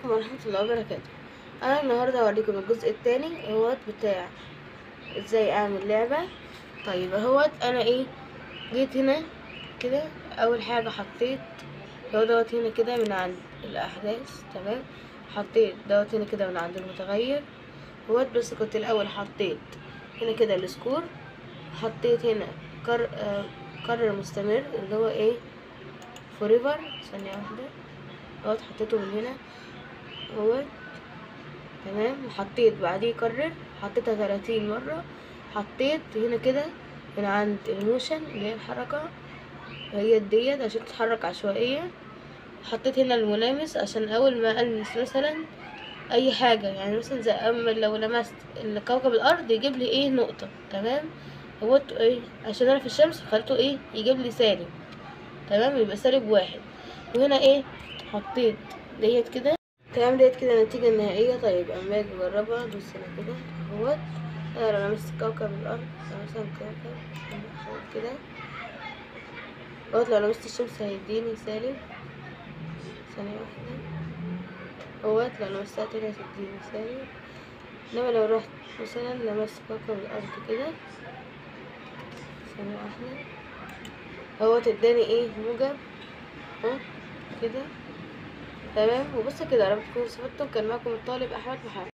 عليكم ورحمة الله وبركاته أنا النهاردة هوريكم الجزء التاني اهوت بتاع ازاي أعمل لعبة طيب اهوت أنا ايه جيت هنا كده أول حاجة حطيت هو دوت هنا كده من عند الأحداث تمام حطيت دوت هنا كده من عند المتغير اهوت بس كنت الأول حطيت هنا كده السكور حطيت هنا كر... آه... كرر مستمر اللي هو ايه فوريفر ثانية واحدة اهوت حطيته من هنا اهوت تمام وحطيت بعديه كرر حطيتها تلاتين مرة حطيت هنا كده من عند الموشن اللي هي الحركة هي ديت عشان تتحرك عشوائية حطيت هنا الملامس عشان أول ما ألمس مثلا أي حاجة يعني مثلا زي أما لو لمست كوكب الأرض يجيب لي إيه نقطة تمام اهوت إيه عشان أنا في الشمس خليته إيه يجيب لي سالب تمام يبقى سالب واحد وهنا إيه حطيت ديت كده تمام ديت كده النتيجة النهائية طيب أما أجي أجربها بص أنا كده اهوت أنا لو لمست كوكب الأرض مثلا كوكب اهوت كده اهوت لو لمست الشمس هيديني سالب ثانية واحدة اهوت لو لمستها تاني هتديني سالب إنما لو رحت مثلا لمست كوكب الأرض كده ثانية واحدة اهوت اداني ايه موجب اهو كده تمام وبس كده يا رب تكونوا استفدتم كان معكم الطالب احمد محمد